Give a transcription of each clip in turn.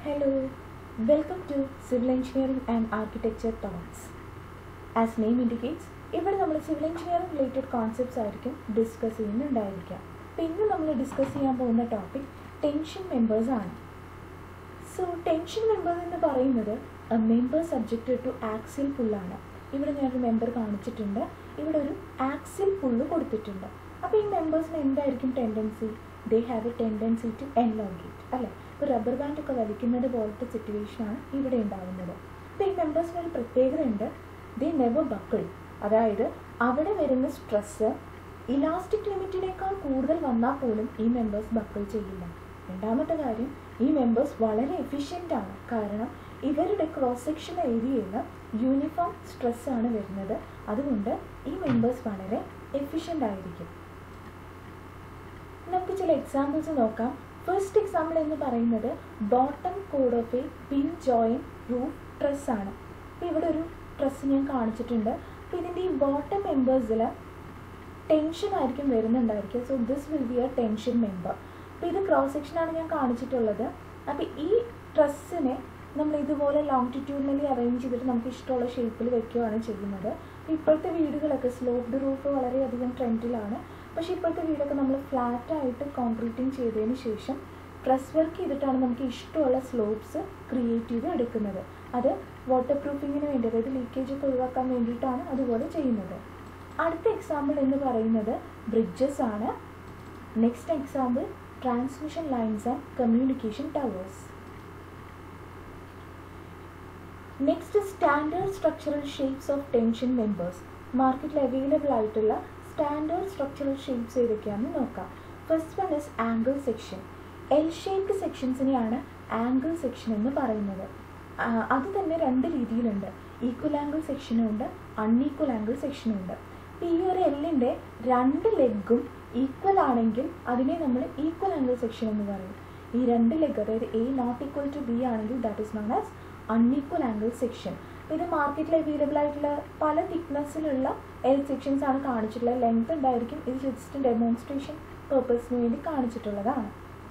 Hello, welcome to Civil Engineering and Architecture Talks. As name indicates, ഇവിടെ നമ്മൾ civil engineering related concepts ആയിരിക്കും discuss ചെയ്യുന്നുണ്ടായിരിക്കാം അപ്പോൾ ഇന്ന് നമ്മൾ ഡിസ്കസ് ചെയ്യാൻ പോകുന്ന ടോപ്പിക് ടെൻഷൻ മെമ്പേഴ്സ് ആണ് സോ ടെൻഷൻ മെമ്പേഴ്സ് എന്ന് പറയുന്നത് മെമ്പർ സബ്ജക്റ്റ് ടു ആക്സിൽ പുള്ളാണ് ഇവിടെ ഞാനൊരു മെമ്പർ കാണിച്ചിട്ടുണ്ട് ഇവിടെ ഒരു ആക്സിൽ പുള്ള് കൊടുത്തിട്ടുണ്ട് അപ്പോൾ ഈ മെമ്പേഴ്സിന് എന്തായിരിക്കും tendency they have a tendency to elongate അല്ലേ ഇപ്പോൾ റബ്ബർ ബാൻഡ് ഒക്കെ വലിക്കുന്നത് പോലത്തെ സിറ്റുവേഷനാണ് ഇവിടെ ഉണ്ടാകുന്നത് അപ്പോൾ ഈ മെമ്പേഴ്സിന് ഒരു പ്രത്യേകത ഉണ്ട് ദേ നെവർ ബക്കിൾ അതായത് അവിടെ വരുന്ന സ്ട്രെസ്സ് ഇലാസ്റ്റിക് ലിമിറ്റിനേക്കാൾ കൂടുതൽ വന്നാൽ പോലും ഈ മെമ്പേഴ്സ് ബക്കിൾ ചെയ്യില്ല രണ്ടാമത്തെ കാര്യം ഈ മെമ്പേഴ്സ് വളരെ എഫിഷ്യൻ്റ് ആണ് കാരണം ഇവരുടെ ക്രോസ് സെക്ഷൻ ഏരിയയിൽ യൂണിഫോം സ്ട്രെസ് ആണ് വരുന്നത് അതുകൊണ്ട് ഈ മെമ്പേഴ്സ് വളരെ എഫിഷ്യൻ്റ് ആയിരിക്കും നമുക്ക് ചില എക്സാമ്പിൾസ് നോക്കാം ഫസ്റ്റ് എക്സാമ്പിൾ എന്ന് പറയുന്നത് ബോട്ടം കോഡ് of a pin join roof truss ആണ് അപ്പോൾ ഇവിടെ ഒരു ട്രസ് ഞാൻ കാണിച്ചിട്ടുണ്ട് അപ്പോൾ ഇതിൻ്റെ ഈ ബോട്ടം മെമ്പേഴ്സിൽ ടെൻഷൻ ആയിരിക്കും വരുന്നുണ്ടായിരിക്കും so this will be a tension member അപ്പോൾ ഇത് ക്രോസ് സെക്ഷനാണ് ഞാൻ കാണിച്ചിട്ടുള്ളത് അപ്പോൾ ഈ ട്രസ്സിനെ നമ്മൾ ഇതുപോലെ ലോങ്റ്റിറ്റ്യൂഡിനലി അറേഞ്ച് ചെയ്തിട്ട് നമുക്ക് ഇഷ്ടമുള്ള ഷേപ്പിൽ വെക്കുകയാണ് ചെയ്യുന്നത് അപ്പോൾ ഇപ്പോഴത്തെ വീടുകളൊക്കെ സ്ലോപ്ഡ് റൂഫ് വളരെയധികം ട്രെൻഡിലാണ് പക്ഷേ ഇപ്പോഴത്തെ വീടൊക്കെ നമ്മൾ ഫ്ലാറ്റ് ആയിട്ട് കോൺക്രീറ്റിംഗ് ചെയ്തതിന് ശേഷം പ്രസ് വർക്ക് ചെയ്തിട്ടാണ് നമുക്ക് ഇഷ്ടമുള്ള സ്ലോപ്സ് ക്രിയേറ്റ് ചെയ്ത് എടുക്കുന്നത് അത് വാട്ടർ പ്രൂഫിങ്ങിന് വേണ്ടി അതായത് ലീക്കേജ് ഒക്കെ ഒഴിവാക്കാൻ വേണ്ടിയിട്ടാണ് അതുപോലെ ചെയ്യുന്നത് അടുത്ത എക്സാമ്പിൾ എന്ന് പറയുന്നത് ബ്രിഡ്ജസ് ആണ് next example transmission lines and communication towers next standard structural shapes of tension members മാർക്കറ്റിൽ അവൈലബിൾ ആയിട്ടുള്ള സ്റ്റാൻഡേർഡ് സ്ട്രക്ചറൽ ഷേപ്സ് ഏതൊക്കെയാണെന്ന് നോക്കാം first one is angle section L shaped സെക്ഷൻസിനെയാണ് ആംഗിൾ സെക്ഷൻ എന്ന് പറയുന്നത് അത് തന്നെ രണ്ട് രീതിയിലുണ്ട് ഈക്വൽ ആംഗിൾ സെക്ഷനും ഉണ്ട് അൺഈക്വൽ ആംഗിൾ സെക്ഷനും ഉണ്ട് അപ്പോൾ ഈ ഒരു എല്ലിൻ്റെ രണ്ട് ലെഗും ഈക്വൽ ആണെങ്കിൽ അതിനെ നമ്മൾ ഈക്വൽ ആംഗിൾ സെക്ഷൻ എന്ന് പറയും ഈ രണ്ട് ലെഗ് അതായത് a not equal to b ആണെങ്കിൽ that is known as unequal angle section ഇത് മാർക്കറ്റിൽ അവൈലബിൾ ആയിട്ടുള്ള പല തിക്നെസ്സിലുള്ള എൽ സെക്ഷൻസ് ആണ് കാണിച്ചിട്ടുള്ളത് ലെങ്ത് ഉണ്ടായിരിക്കും ഇത് ജസ്റ്റ് ഡെമോൺസ്ട്രേഷൻ പേർപ്പസിന് വേണ്ടി കാണിച്ചിട്ടുള്ളതാണ്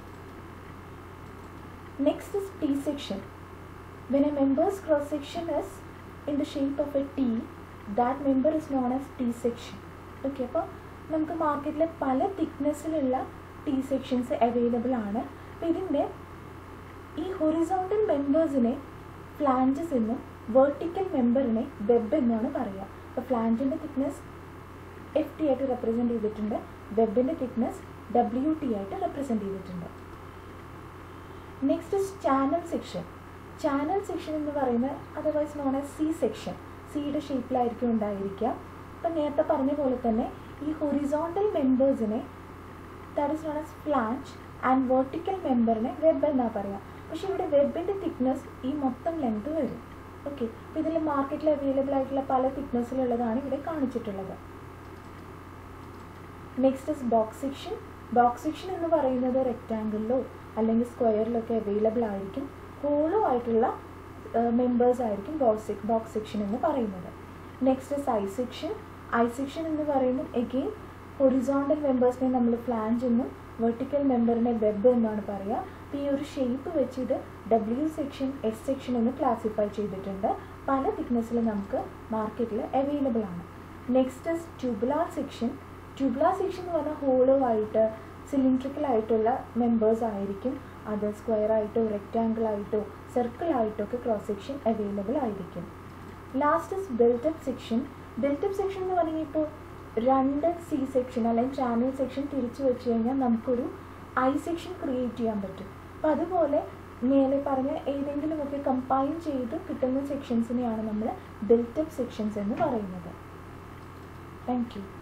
next is T section when a member's cross section is in the shape of a T that member is known as T section okay അപ്പോൾ നമുക്ക് മാർക്കറ്റിൽ പല തിക്നെസ്സിലുള്ള ടി സെക്ഷൻസ് അവൈലബിൾ ആണ് അപ്പോൾ ഇതിൻ്റെ ഈ ഹൊറിസോണ്ടൽ മെമ്പേഴ്സിനെ ഫ്ലാഞ്ചസ് എന്നും വെർട്ടിക്കൽ മെമ്പറിനെ വെബ് എന്നാണ് പറയുക അപ്പോൾ ഫ്ലാഞ്ചിൻ്റെ തിക്നെസ് എഫ് ടി ആയിട്ട് റെപ്രസെൻറ്റ് ചെയ്തിട്ടുണ്ട് വെബിൻ്റെ തിക്നെസ് ഡബ്ല്യു ടി ആയിട്ട് റെപ്രസെൻറ്റ് ചെയ്തിട്ടുണ്ട് next channel section channel section എന്ന് പറയുന്നത് otherwise known as C section സിയുടെ ഷേപ്പിലായിരിക്കും ഉണ്ടായിരിക്കുക അപ്പം നേരത്തെ പറഞ്ഞ പോലെ തന്നെ ഈ ഹൊറിസോണ്ടൽ മെമ്പേഴ്സിനെ that is known as flange and vertical മെമ്പറിനെ വെബ് എന്നാണ് പറയുക പക്ഷേ ഇവിടെ വെബിൻ്റെ തിക്നെസ് ഈ മൊത്തം ലെങ്ത് വരും ഓക്കെ അപ്പോൾ ഇതിൽ മാർക്കറ്റിൽ അവൈലബിൾ ആയിട്ടുള്ള പല തിക്നെസ്സിലുള്ളതാണ് ഇവിടെ കാണിച്ചിട്ടുള്ളത് next is box section box section എന്ന് പറയുന്നത് റെക്റ്റാങ്കിളിലോ അല്ലെങ്കിൽ സ്ക്വയറിലൊക്കെ അവൈലബിൾ ആയിരിക്കും ഹോളോ ആയിട്ടുള്ള മെമ്പേഴ്സ് ആയിരിക്കും ബോക്സ് ബോക്സ് സെക്ഷൻ എന്ന് പറയുന്നത് next is I section I section എന്ന് പറയുമ്പോൾ എഗെയിൻ ഹൊറിസോണ്ടൽ മെമ്പേഴ്സിനെ നമ്മൾ ഫ്ലാഞ്ച് എന്നും വെർട്ടിക്കൽ മെമ്പറിനെ വെബ് എന്നാണ് പറയുക അപ്പോൾ ഈ ഒരു ഷേപ്പ് വെച്ച് ഇത് ഡബ്ല്യു സെക്ഷൻ എസ് സെക്ഷൻ എന്ന് ക്ലാസിഫൈ ചെയ്തിട്ടുണ്ട് പല തിക്നെസ്സിൽ നമുക്ക് മാർക്കറ്റിൽ അവൈലബിൾ ആണ് next is tubular section tubular section എന്ന് പറഞ്ഞാൽ ഹോളോ ആയിട്ട് സിലിണ്ട്രിക്കൽ ആയിട്ടുള്ള മെമ്പേഴ്സ് ആയിരിക്കും അത് സ്ക്വയർ ആയിട്ടോ റെക്റ്റാങ്കിൾ ആയിട്ടോ സർക്കിൾ ആയിട്ടോ ഒക്കെ ക്രോസ് സെക്ഷൻ അവൈലബിൾ ആയിരിക്കും last is built up section built up section എന്ന് പറഞ്ഞാൽ ഇപ്പോൾ രണ്ട് സി സെക്ഷൻ അല്ലെങ്കിൽ ചാനൽ സെക്ഷൻ തിരിച്ചു വെച്ച് കഴിഞ്ഞാൽ നമുക്കൊരു ഐ സെക്ഷൻ ക്രിയേറ്റ് ചെയ്യാൻ പറ്റും അപ്പം അതുപോലെ മേലെ പറഞ്ഞ ഏതെങ്കിലുമൊക്കെ കമ്പൈൻ ചെയ്ത് കിട്ടുന്ന സെക്ഷൻസിനെയാണ് നമ്മൾ ബിൽറ്റപ്പ് സെക്ഷൻസ് എന്ന് പറയുന്നത് താങ്ക് യു